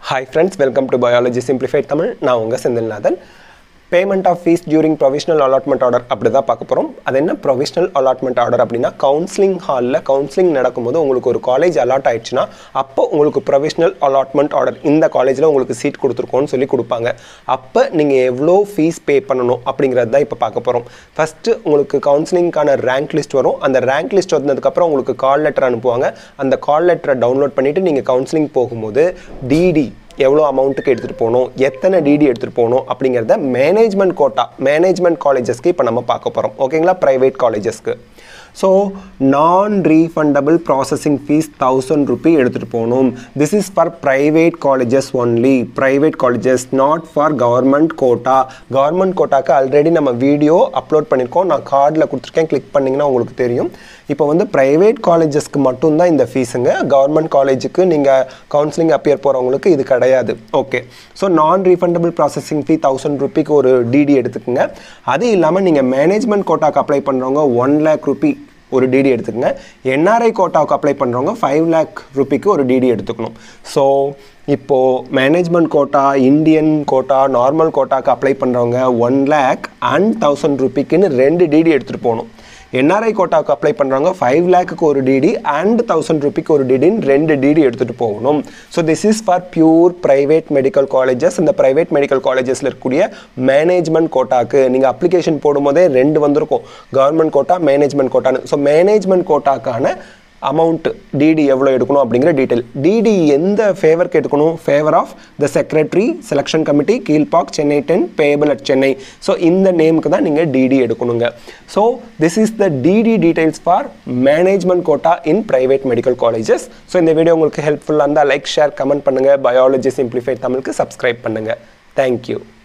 hi friends welcome to biology simplified Tamil நான் உங்கள் Senthilnathan payment of fees during provisional allotment order அப்படி தான் பார்க்க போகிறோம் அது என்ன ப்ரொவிஷனல் அலாட்மெண்ட் ஆர்டர் அப்படின்னா கவுன்சிலிங் ஹாலில் கவுன்சிலிங் நடக்கும்போது உங்களுக்கு ஒரு காலேஜ் அலாட் ஆயிடுச்சுன்னா அப்போ உங்களுக்கு ப்ரொவிஷனல் அலாட்மெண்ட் ஆர்டர் இந்த காலேஜில் உங்களுக்கு சீட் கொடுத்துருக்கோன்னு சொல்லி கொடுப்பாங்க அப்போ நீங்கள் எவ்வளோ ஃபீஸ் பே பண்ணணும் அப்படிங்கிறது தான் இப்போ பார்க்க போகிறோம் ஃபஸ்ட்டு உங்களுக்கு கவுன்சிலிங்க்கான ரேங்க் லிஸ்ட் வரும் அந்த ரேங்க் லிஸ்ட் வந்ததுக்கப்புறம் உங்களுக்கு கால் லெட்டர் அனுப்புவாங்க அந்த கால் லெட்டரை டவுன்லோட் பண்ணிவிட்டு நீங்கள் கவுன்சிலிங் போகும்போது டிடி எவ்வளோ அமௌண்ட்டுக்கு எடுத்துகிட்டு போகணும் எத்தனை டிடி எடுத்துகிட்டு போகணும் அப்படிங்கிறத மேனேஜ்மெண்ட் கோட்டா மேனேஜ்மெண்ட் காலேஜஸ்க்கு இப்போ நம்ம பார்க்க போகிறோம் ஓகேங்களா ப்ரைவேட் காலேஜஸ்க்கு so non refundable processing fees thousand rupee எடுத்துகிட்டு போகணும் this is for private colleges only private colleges not for government quota government கோட்டாக்கு ஆல்ரெடி நம்ம வீடியோ அப்லோட் பண்ணியிருக்கோம் நான் கார்டில் கொடுத்துருக்கேன் கிளிக் பண்ணிங்கன்னா உங்களுக்கு தெரியும் இப்போ வந்து ப்ரைவேட் காலேஜஸ்க்கு மட்டும்தான் இந்த ஃபீஸுங்க கவர்மெண்ட் காலேஜுக்கு நீங்கள் கவுன்சிலிங் அப்பியர் போகிறவங்களுக்கு இது கிடையாது okay so non refundable processing fee thousand ருபிக்கு ஒரு டிடி எடுத்துக்கோங்க அது இல்லாமல் நீங்கள் மேனேஜ்மெண்ட் கோட்டாக்கு அப்ளை பண்ணுறவங்க ஒன் லேக் ருபி ஒரு டிடி எடுத்துக்கோங்க என்ஆர்ஐ கோட்டாவுக்கு அப்ளை பண்ணுறவங்க ஃபைவ் லேக் ருபிக்கு ஒரு டிடி எடுத்துக்கணும் ஸோ இப்போது management quota Indian quota normal கோட்டாக்கு அப்ளை பண்ணுறவங்க ஒன் லேக் அண்ட் தௌசண்ட் ருபிக்குன்னு ரெண்டு டிடி எடுத்துகிட்டு போகணும் என்ஆர்ஐ கோட்டாவுக்கு அப்ளை பண்ணுறாங்க ஃபைவ் லேக்குக்கு ஒரு டிடி அண்ட் தௌசண்ட் ருபிக்கு ஒரு டிடின்னு ரெண்டு டிடி எடுத்துகிட்டு போகணும் so this is for pure private medical colleges இந்த ப்ரைவேட் மெடிக்கல் காலேஜஸில் இருக்கக்கூடிய மேனேஜ்மெண்ட் கோட்டாக்கு நீங்கள் அப்ளிகேஷன் போடும்போதே ரெண்டு வந்திருக்கும் கவர்மெண்ட் கோட்டா மேனேஜ்மெண்ட் கோட்டான்னு ஸோ மேனேஜ்மெண்ட் கோட்டாக்கான அமௌண்ட் டிடி எவ்வளோ எடுக்கணும் அப்படிங்கிற டீட்டெயில் டிடி எந்த ஃபேவருக்கு எடுக்கணும் favour of the secretary selection committee Kilpauk Chennai then payable at Chennai so இந்த நேமுக்கு தான் நீங்கள் டிடி எடுக்கணுங்க so this is the DD details for management quota in private medical colleges so இந்த வீடியோ உங்களுக்கு ஹெல்ப்ஃபுல்லாக இருந்தால் லைக் ஷேர் கமெண்ட் பண்ணுங்கள் பயாலஜி சிம்பிளிஃபைட் தமிழுக்கு சப்ஸ்கிரைப் பண்ணுங்கள் தேங்க்யூ